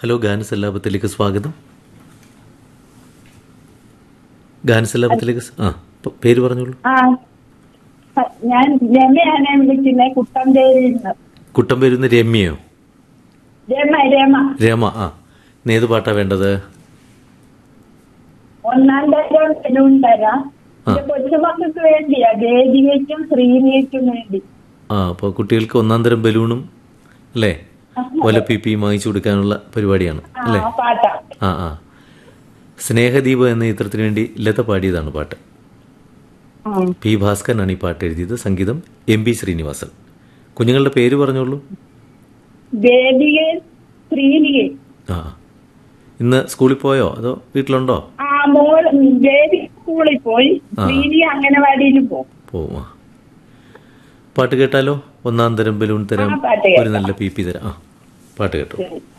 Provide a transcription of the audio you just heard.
Hello ഗാനസല്ലാപത്തിലേക്ക് സ്വാഗതം ഗാനസല്ലാപത്തിലേക്ക് സ്- ആ പ- പേര് പറഞ്ഞോളൂ ആ ഞാൻ രമയാണ് വിളിക്കുന്നത് കുട്ടമ്പേരിൽ നിന്ന് കുട്ടം പേരുന്ന രമ്യയോ രമ രമ രമ ആ ഇന്ന് ഏത് പാട്ടാ വേണ്ടത് ഒന്നാം തരം ബലൂൺ തരാം ആ. ഇത് കൊച്ചുമക്കൾക്ക് വേണ്ടിയാ ദേദികയ്ക്കും ശ്രീനിയയ്ക്കും വേണ്ടി ആ അപ്പോൾ കുട്ടികൾക്ക് ഒന്നാം തരം ബലൂണും അല്ലേ ഒല പി പിയും വാങ്ങിച്ചു കൊടുക്കാനുള്ള പരിപാടിയാണ് ആ അല്ലേ പാട്ടാ ആ ആ സ്നേഹദീപം എന്ന ചിത്രത്തിന് വേണ്ടി ലത പാടിയതാണ് പാട്ട് ഉം. പി ഭാസ്കരനാണ് ഈ പാട്ട് എഴുതിയത് സംഗീതം എം ബി ശ്രീനിവാസൻ കുഞ്ഞുങ്ങളുടെ പേര് പറഞ്ഞോളൂ ദേദികയും ശ്രീനികയും ആ ഇന്ന് സ്കൂളിൽ പോയോ അതോ വീട്ടിലുണ്ടോ ആ മോൾ ദേവി സ്കൂളിൽ പോയി ആ. ശ്രീനി അംഗനവാടിയിൽ പോകും പോവും ആ പാട്ട് കേട്ടാലോ ഒന്നാം തരം ബലൂൺ തരാം ആ, പാട്ട് കേൾക്കാം. ഒരു നല്ല പി പി തരാം ആ പാട്ട് കേട്ടോ ശരി